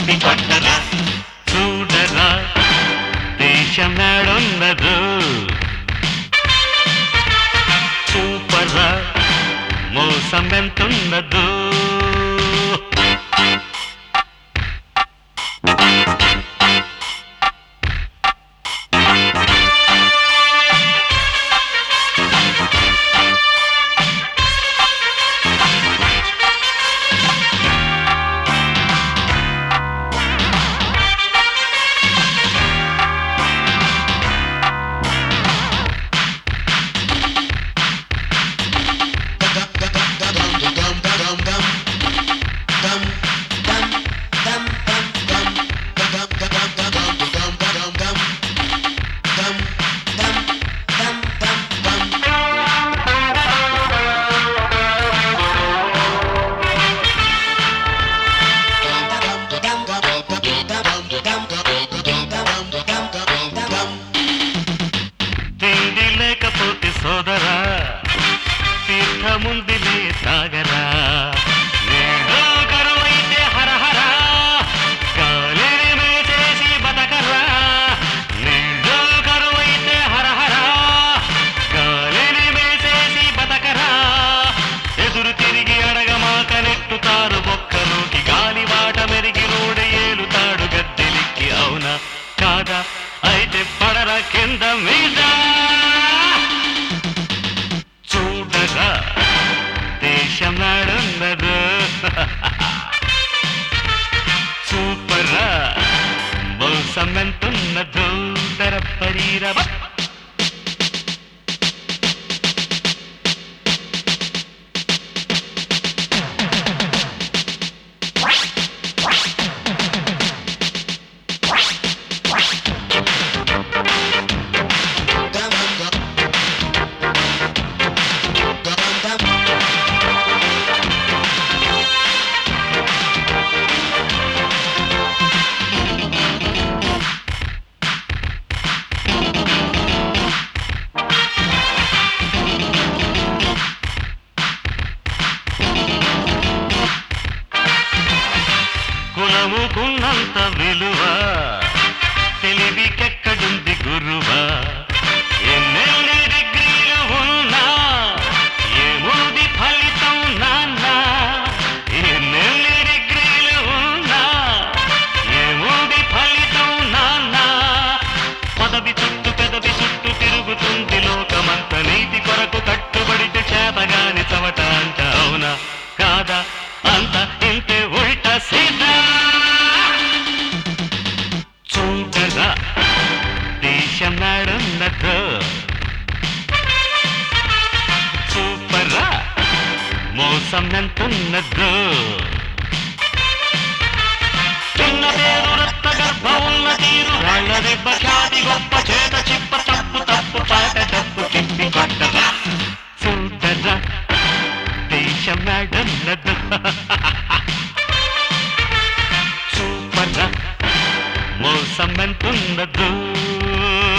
తిప్పి కొట్టరా చూడరా దేశం నాడున్నదు చూపరా మోసం ఎంతున్నదు తిండి లేకపోతే సోదరా తీర్థముందిలే సాగరా నీడో కరువైతే హరహరా గాలిని మేచేసి బతకరా నీడో కరువైతే హరహరా గాలిని మేచేసి బతకరా ఎదురు తిరిగి అడగమాక నెట్టుతారు బొక్కలోకి గాలి బాట మెరిగి రోడి ఏలుతాడు గద్దెలిక్కి అవునా కాదా అయితే పడర కింద మీద చూడగా దేశం నాడున్నదు సూపరా మోసం ఎంతున్నదు తరపరీరవ కులముకున్నంత విలువ తెలివికెక్కడుంది గురువా ఎన్నెన్ని డిగ్రీలు ఉన్నా ఏముంది ఫలితం నాన్న ఎన్నెన్ని డిగ్రీలు ఉన్నా ఏముంది ఫలితం నాన్న పదవి చుట్టూ పెదవి చుట్టూ తిరుగుతుంది లోకమంత నీతి కొరకు కట్టుబడితే చేతగాని చవట అంట అవునా కాదా అంత ఇంతే ఉల్ట సీదా చూడరా దేశం నాడున్నదో చూపరా మోసం ఎంతున్నదో చిన్న పేరు రత్న గర్భ ఉన్న తీరు రాళ్ళ దెబ్బ ఖ్యాతి గొప్ప చేత చిప్ప తప్పు తప్పు పాట తప్పు తిప్పి కొట్టరా చూడరా దేశం నాడున్నదో చూపరా మోసం ఎంతున్నదో